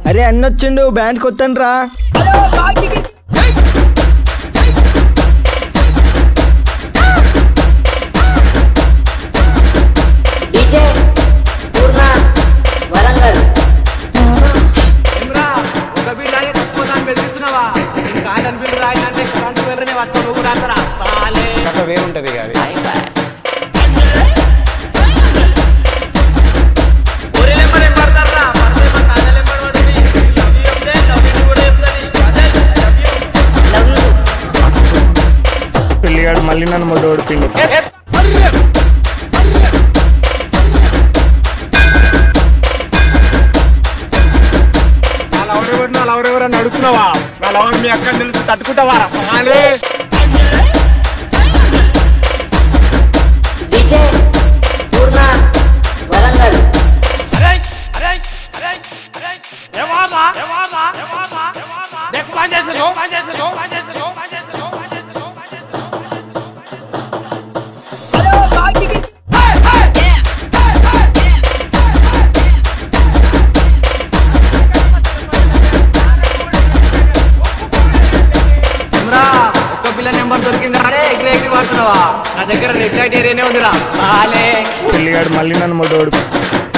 అరే అన్నొచ్చిండు బ్యాండ్ కొత్తాను రా డీజే పూర్ణ వరంగల్ ఒక బిడ్డనే తక్కువ దాన్ని బెదిరిస్తున్నావా కాంటన్ బిల్లు రాయినంటే కరెంటు బిల్లునే పట్టుకో నువ్వు కూడా అంటారా సాలే అట్లా వేరుంటది ఇక అది ఒరే లెంబర్ ఏం పడతారా పడితే మా కాళ్ళ లెంబర్ పడుతుంది లవ్ యూ చెప్తే లవ్ యూ కూడా చెప్తుంది అదే లవ్ యూ లవ్ యూ పెళ్ళిగాడు మళ్ళీ నన్ను మొడ్డు ఓడిపిండు నా లవర్ ఎవరు నా లవర్ ఎవరు అని అడుగుతున్నావా నా లవర్ మీ అక్కడ తెలిసి తట్టుకుంటావా సమాలే డీజే పూర్ణ వరంగల్ అరే అరే అరే అరే ఏవామా ఏవామా ఏవామా ఏవామా దేకు పని చేసిరు పని చేసిరు పని చేసిరు పని చేసిరు పని చేసిరు పని చేసిరు ఇమ్రా, ఒక్క పిల్ల నెంబర్ దొరికిందా అరే ఎగిరి ఎగిరి పడుతున్నావా నా దగ్గర రెడ్ లైట్ ఏరియానే ఉందిరా సాలే పెళ్ళిగాడు మళ్ళీ నన్ను మొడ్డు ఓడిపిండు